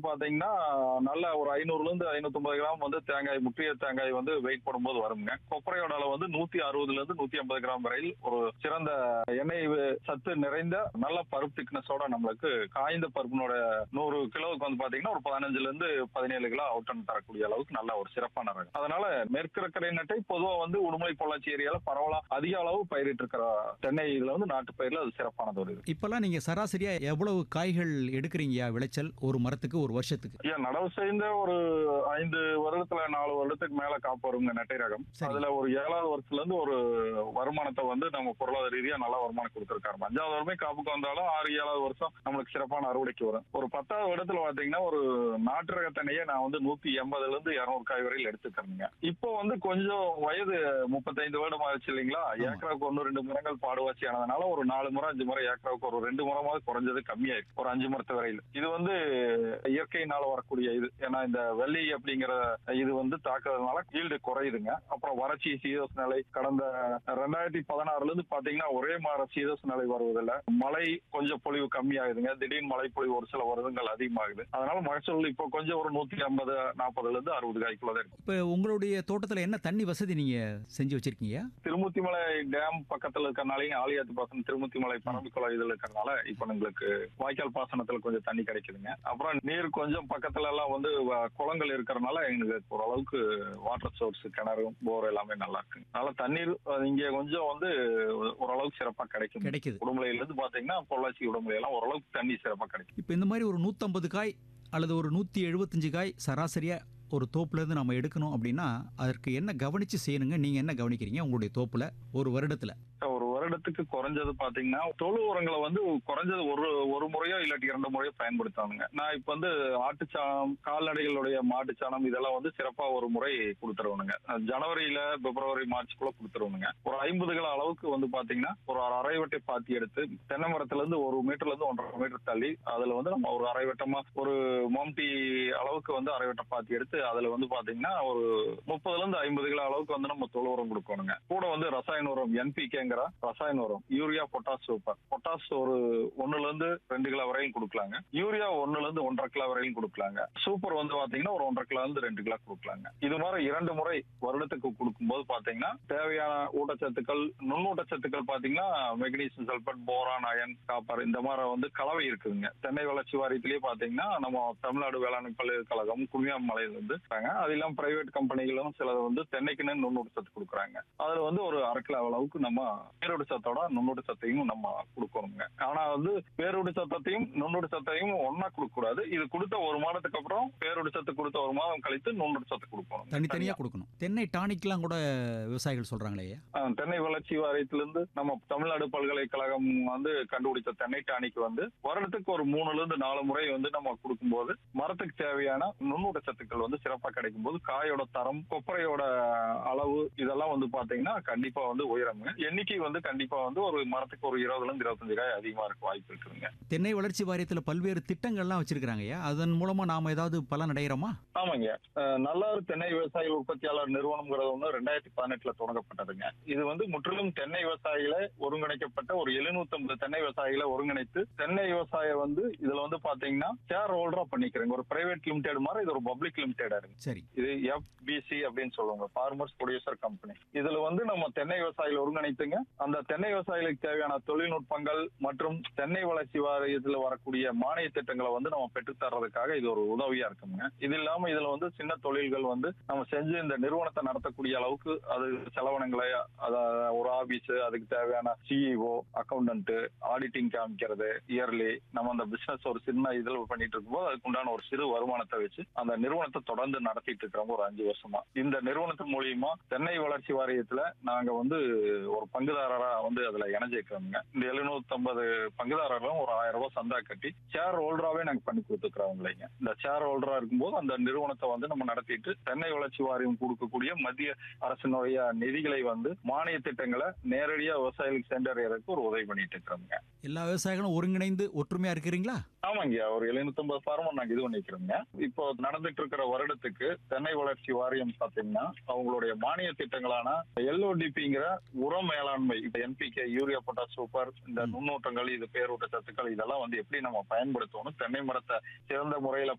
பாத்தீங்கன்னா நல்ல ஒரு ஐநூறுல இருந்து ஐநூத்தி கிராம் வந்து தேங்காய் முற்றிய தேங்காய் வந்து வெயிட் பண்ணும்போது வருங்க கொப்பரையோட அளவு வந்து நூத்தி அறுபதுல இருந்து நூத்தி ஐம்பது கிராம் வரையில் ஒரு சிறந்த எண்ணெய் சத்து நிறைந்த நல்ல பருப்பு திக்னஸோட நம்மளுக்கு காய்ந்த பருப்பினோட நூறு கிலோவுக்கு வந்து பாத்தீங்கன்னா ஒரு பதினஞ்சுல இருந்து பதினேழு கிலோ அவுட்டன் தரக்கூடிய அளவுக்கு நல்ல ஒரு சிறப்பான ரகம் அதனால மேற்கிழக்கரை நட்டை பொதுவா வந்து உடுமலை பொள்ளாச்சி ஏரியால பரவலா அதிக அளவு பயிரிட்டு இருக்கிற தென்னை இதுல வந்து நாட்டு பயிர்ல அது சிறப்பானது ஒரு இது இப்பெல்லாம் நீங்க சராசரியா எவ்வளவு காய்கள் எடுக்கிறீங்க விளைச்சல் ஒரு மரத்துக்கு ஒரு வருஷத்துக்கு ஐயா நடவு செய்த ஒரு ஐந்து வருடத்துல நாலு வருடத்துக்கு மேல காப்பு வருங்க நெட்டை ரகம் சரி. அதுல ஒரு ஏழாவது வருஷத்துல இருந்து ஒரு வருமானத்தை வந்து நம்ம பொருளாதார ரீதியா நல்ல வருமானம் கொடுத்திருக்காரு அஞ்சாவது வருமே காப்புக்கு வந்தாலும் ஆறு ஏழாவது வருஷம் நம்மளுக்கு சிறப்பான அறுவடைக்கு வரும் ஒரு பத்தாவது வருடத்துல பாத்தீங்கன்னா ஒரு நாட்டு ரக தென்னையே நான் வந்து நூத்தி எண்பதுல இருந்து இருநூறு காய் வரையில் எடுத்துக்கிறேங்க இப்போ வந்து கொஞ்சம் வயது முப்பத்தைந்து வருடம் ஆச்சு இல்லைங்களா ஏக்கராவுக்கு ஒன்று ரெண்டு மரங்கள் பாடுவாச்சி ஆனதுனால ஒரு நாலு முறை அஞ்சு முறை ஏக்கராவுக்கு ஒரு ரெண்டு முறமாவது குறைஞ்சது கம்மியாயிருக்கு ஒரு அஞ்சு மரத்து வரையில் இது வந்து இயற்கையினால வரக்கூடிய இது ஏன்னா இந்த வெள்ளி அப்படிங்கிற இது வந்து தாக்குறதுனால ஈல்டு குறையுதுங்க அப்புறம் வறட்சி சீதோஷ நிலை கடந்த ரெண்டாயிரத்தி பதினாறுல இருந்து பாத்தீங்கன்னா ஒரே மாதிரி சீதோஷ நிலை வருவதில்ல மழை கொஞ்சம் பொழிவு கம்மியாகுதுங்க திடீர்னு மழை பொழிவு ஒரு சில வருடங்கள் அதிகமாகுது அதனால மகசூல் இப்போ கொஞ்சம் ஒரு நூத்தி ஐம்பது நாற்பதுல இருந்து அறுபது காய்க்குள்ள தான் இருக்கு இப்ப உங்களுடைய தோட்டத்துல என்ன தண்ணி வசதி நீங்க செஞ்சு வச்சிருக்கீங்க திருமுத்திமலை டேம் பக்கத்துல இருக்கறனாலையும் ஆலியாத்து பாசனம் திருமுத்திமலை பரம்பிக்குளம் இதுல இருக்கறனால இப்ப எங்களுக்கு வாய்க்கால் பாசனத்துல கொஞ்சம் தண்ணி கிடைக்குதுங்க அப்புறம் நீர் கொஞ்சம் பக்கத்துல எல்லாம் வந்து வ- குளங்கள் இருக்கறனால எங்களுக்கு ஓரளவுக்கு வாட்டர் சோர்ஸ் கிணறு போர் எல்லாமே நல்லா இருக்கு அதனால தண்ணீர் அஹ், இங்க கொஞ்சம் வந்து ஓரளவுக்கு சிறப்பா கிடைக்கும் கிடைக்குது உடுமலையில இருந்து பாத்தீங்கன்னா பொள்ளாச்சி உடுமலை எல்லாம் ஓரளவுக்கு தண்ணி சிறப்பா கிடைக்கும் இப்ப இந்த மாதிரி ஒரு நூத்தம்பது காய் அல்லது ஒரு நூத்தி எழுபத்தஞ்சு காய் சராசரியா ஒரு தோப்புல இருந்து நம்ம எடுக்கணும் அப்படின்னா அதற்கு என்ன கவனிச்சு செய்யணுங்க நீங்க என்ன கவனிக்கிறீங்க உங்களுடைய தோப்புல ஒரு வருடத்துல ஒரு வருடத்துக்கு குறைஞ்சது பாத்தீங்கன்னா தொழு உரங்களை வந்து குறைஞ்சது ஒரு ஒரு முறையோ இல்லாட்டி இரண்டு முறையோ பயன்படுத்தானுங்க நான் இப்ப வந்து ஆட்டுச்சாணம் கால்நடைகளுடைய மாட்டுச்சாணம் இதெல்லாம் வந்து சிறப்பா ஒரு முறை கொடுத்துருவனுங்க ஜனவரியில பிப்ரவரி மார்ச்க்குள்ள கொடுத்துருவனுங்க ஒரு ஐம்பது கிலோ அளவுக்கு வந்து பாத்தீங்கன்னா ஒரு அரை வட்டை பாத்தி எடுத்து தென்னை மரத்துல இருந்து ஒரு மீட்டர்ல இருந்து ஒன்றரை மீட்டர் தள்ளி அதுல வந்து நம்ம ஒரு அரை வட்டமா ஒரு மம்டி அளவுக்கு வந்து அரை வட்ட பாத்தி எடுத்து அதுல வந்து பாத்தீங்கன்னா ஒரு முப்பதுல இருந்து ஐம்பது கிலோ அளவுக்கு வந்து நம்ம தொழு உரம் கொடுக்கணுங்க கூட வந்து ரசாயன உரம் என்பிகேங்கிற ரசாயன உரம் யூரியா பொட்டாஸ் சூப்பர் பொட்டாஸ் ஒரு ஒண்ணுல இருந்து ரெண்டு கிலோ வரையும் கொடுக்கலாங்க யூரியா ஒண்ணுல இருந்து ஒன்றரை கிலோ வரையும் கொடுக்கலாங்க சூப்பர் வந்து பாத்தீங்கன்னா ஒரு ஒன்றரை கிலோ இருந்து ரெண்டு கிலோ கொடுக்கலாங்க இது மாதிரி இரண்டு முறை வருடத்துக்கு கொடுக்கும்போது பாத்தீங்கன்னா தேவையான ஊட்டச்சத்துக்கள் நுண்ணூட்டச்சத்துக்கள் பாத்தீங்கன்னா magnesium sulphate boron iron copper இந்த மாதிரி வந்து கலவை இருக்குதுங்க தென்னை வளர்ச்சி வாரியத்திலேயே பாத்தீங்கன்னா நம்ம தமிழ்நாடு வேளாண் பல்கலைக்கழகம் குமியாமலையில இருந்து இருக்காங்க அது இல்லாம பிரைவேட் கம்பெனிகளும் சிலது வந்து தென்னைக்குன்னு நுண்ணூட்டச்சத்து கொடுக்குறாங்க அதுல வந்து ஒரு அரை கிலோ அளவுக்கு நம்ம பேரோடு சத்தோட நுண்ணூட்ட சத்தையும் நம்ம கொடுக்கணுங்க ஆனா வந்து பேரோடு சத்தத்தையும் நுண்ணூட்ட சத்தையும் ஒன்னா கொடுக்க கூடாது இது கொடுத்த ஒரு மாதத்துக்கு அப்புறம் பேரோடு சத்து கொடுத்த ஒரு மாதம் கழித்து நுண்ணூட்ட சத்து கொடுக்கணும் தனித்தனியா கொடுக்கணும் தென்னை டானிக்லாம் கூட விவசாயிகள் சொல்றாங்களே ஐயா. ஆஹ் தென்னை வளர்ச்சி வாரியத்திலிருந்து நம்ம தமிழ்நாடு பல்கலைக்கழகம் வந்து கண்டுபிடிச்ச தென்னை டானிக்கு வந்து வருடத்துக்கு ஒரு மூணுல இருந்து நாலு முறை வந்து நம்ம கொடுக்கும்போது மரத்துக்கு தேவையான நுண்ணூட்ட சத்துக்கள் வந்து சிறப்பா கிடைக்கும் போது காயோட தரம் கொப்பரையோட அளவு இதெல்லாம் வந்து பாத்தீங்கன்னா கண்டிப்பா வந்து உயரமுங்க எண்ணிக்கை வந்து கண்டிப்பா வந்து ஒரு மரத்துக்கு ஒரு இருபதுல இருந்து இருபத்தஞ்சு காய் அதிகமா இருக்க வாய்ப்பு இருக்குதுங்க தென்னை வளர்ச்சி வாரியத்துல பல்வேறு திட்டங்கள்லாம் வச்சிருக்கிறாங்க ஐயா அதன் மூலமா நாம ஏதாவது பலன் அடைகிறோமா ஆமாங்க அஹ் நல்லாறு தென்னை விவசாயிகள் உற்பத்தியாளர் நிறுவனம்ங்கிறது ஒன்று ரெண்டாயிரத்தி பதினெட்டுல தொடங்கப்பட்டதுங்க இது வந்து முற்றிலும் தென்னை விவசாயிகளை ஒருங்கிணைக்கப்பட்ட ஒரு 750 தென்னை விவசாயிகளை ஒருங்கிணைத்து தென்னை விவசாயம் வந்து இதுல வந்து பாத்தீங்கன்னா ஷேர் ஹோல்டரா பண்ணிக்கிறேங்க ஒரு பிரைவேட் லிமிடெட் மாதிரி இது ஒரு பப்ளிக் லிமிடெடா இருக்கு சரி இது எஃபிசி அப்படின்னு சொல்லுவாங்க ஃபார்மர்ஸ் ப்ரொடியூசர் கம்பெனி இதுல வந்து நம்ம தென்னை விவசாயிகள் ஒருங்கிணைத்துங்க அந்த தென்னை விவசாயிகளுக்கு தேவையான தொழில்நுட்பங்கள் மற்றும் தென்னை வளர்ச்சி வாரியத்துல வரக்கூடிய மானிய திட்டங்களை வந்து நம்ம பெற்றுத் தர்றதுக்காக இது ஒரு உதவியா இருக்குங்க இது இல்லாம இதுல வந்து சின்ன தொழில்கள் வந்து நம்ம செஞ்சு இந்த நிறுவனத்தை நடத்தக்கூடிய அளவுக்கு அது செலவினங்களை அத ஒரு ஆபீஸ் அதுக்கு தேவையான சிஇஓ அக்கௌண்டன்ட் ஆடிட்டிங் காமிக்கிறது இயர்லி நம்ம அந்த பிசினஸ் ஒரு சின்ன இதுல பண்ணிட்டு இருக்கும்போது அதுக்கு உண்டான ஒரு சிறு வருமானத்தை வச்சு அந்த நிறுவனத்தை தொடர்ந்து நடத்திட்டு இருக்கிறோம் ஒரு அஞ்சு வருஷமா இந்த நிறுவனத்தின் மூலியமா தென்னை வளர்ச்சி வாரியத்துல நாங்க வந்து ஒரு பங்குதாரரா வந்து அதுல இணைஞ்சிருக்கிறோங்க இந்த 750 பங்குதாரர்களும் ஒரு ஆயிரம் ரூபாய் சந்தா கட்டி ஷேர் ஹோல்டராவே நாங்க பண்ணி கொடுத்துக்கிறோம் இந்த ஷேர் ஹோல்டரா இருக்கும்போது அந்த நிறுவனத்தை வந்து நம்ம நடத்திட்டு தென்னை வளர்ச்சி வாரியம் கொடுக்கக்கூடிய மத்திய அரசினுடைய நிதிகளை வந்து மானிய திட்டங்களை நேரடியா விவசாயிகளுக்கு சென்றடைறதுக்கு ஒரு உதவி பண்ணிட்டு இருக்கிறோங்க எல்லா விவசாயிகளும் ஒருங்கிணைந்து ஒற்றுமையா இருக்கிறீங்களா ஆமாங்க ஒரு 750 ஃபார்மும் நாங்க இது பண்ணிக்கிறோங்க இப்போ நடந்துட்டு இருக்கிற வருடத்துக்கு தென்னை வளர்ச்சி வாரியம் பாத்தீங்கன்னா அவங்களுடைய மானிய திட்டங்களான எல்ஓடிபிங்கிற உர மேலாண்மை இப்ப என்பிகே யூரியா பொட்டாஸ் சூப்பர் இந்த நுண்ணூட்டங்கள் இது பேரூட்ட சத்துக்கள் இதெல்லாம் வந்து எப்படி நம்ம பயன்படுத்தணும் தென்னை மரத்தை சிறந்த முறையில